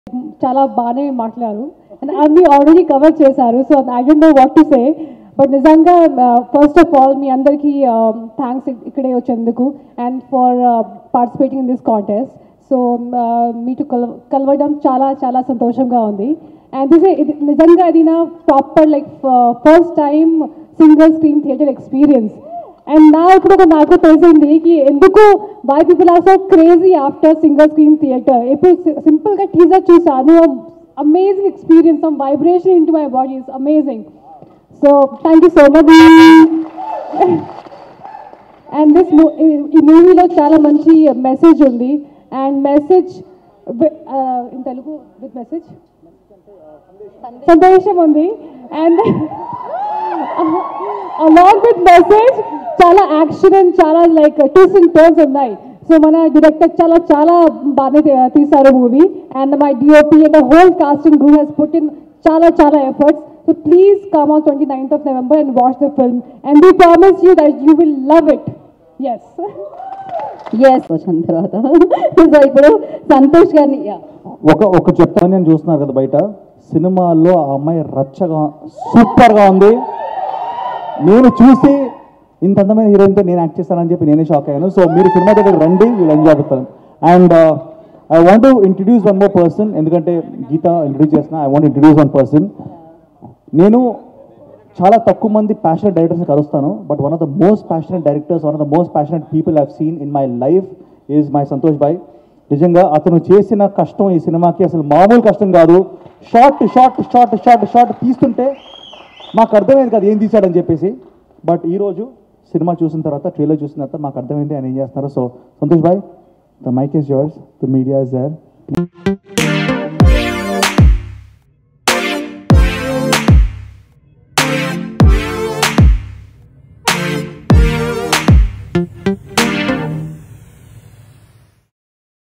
చాలా బాగానే మాట్లాడారు అండ్ అన్ని ఆల్రెడీ కవర్ చేశారు so I don't know what to say but నిజంగా ఫస్ట్ ఆఫ్ ఆల్ మీ అందరికీ థ్యాంక్స్ ఇక్కడే వచ్చేందుకు and for participating in this contest so మీటు కల కలవడం చాలా చాలా సంతోషంగా ఉంది అండ్ దిస్ ఇది నిజంగా ఇది నా proper like first time single screen theatre experience and నా ఇప్పుడు ఒక నాకు తెలిసింది కి ఎందుకు why people are so crazy after single screen theatre ఇప్పుడు సింపుల్గా టీజర్ చూసాను amazing experience some vibration into my body is amazing so thank you so much and this ఈ మూవీలో చాలా మంచి మెసేజ్ ఉంది and message in Telugu with message సందేశం ఉంది అండ్ అలాంగ్ విత్ మెసేజ్ చాలా యాక్షన్ అండ్ చాలా లైక్ ట్విస్ట్ అండ్ టర్న్స్ ఉన్నాయి సో మన డైరెక్టర్ చాలా చాలా బాగానే తీ- తీశారు movie and my DOP and the whole casting crew has put in చాలా చాలా efforts so please come on twenty ninth of November and watch the film and we promise you that you will love it ఎస్ ఎస్ వచ్చిన తర్వాత so ఇప్పుడు సంతోష్ గారిని yeah. ఒక ఒక చెప్తాను నేను చూస్తున్నారు కదా బయట సినిమాల్లో ఆ అమ్మాయి రచ్చగా సూపర్గా ఉంది నేను చూసి ఇంత అందమైన హీరోయిన్తో నేను యాక్ట్ చేస్తానని చెప్పి నేనే షాక్ అయ్యాను సో మీరు సినిమా దగ్గర రండి వీళ్ళు ఎంజాయ్ అవుతాను and I want to introduce one more person ఎందుకంటే గీత ఇంట్రడ్యూస్ చేసిన I want introduce one person నేను చాలా తక్కువ మంది ప్యాషనెట్ డైరెక్టర్స్ని కలుస్తాను but one of the most passionate directors one of the most passionate people have seen in my life is my Santosh bhai నిజంగా అతను చేసిన కష్టం ఈ సినిమాకి అసలు మామూలు కష్టం కాదు short short short short short తీస్తుంటే మాకు అర్థమైంది కదా ఏం తీశాడని చెప్పేసి బట్ ఈరోజు సినిమా చూసిన తర్వాత ట్రైలర్ చూసిన తర్వాత మాకు అర్థమైంది ఆయన ఏం చేస్తున్నారు so Santosh bhai the mic is yours the media is there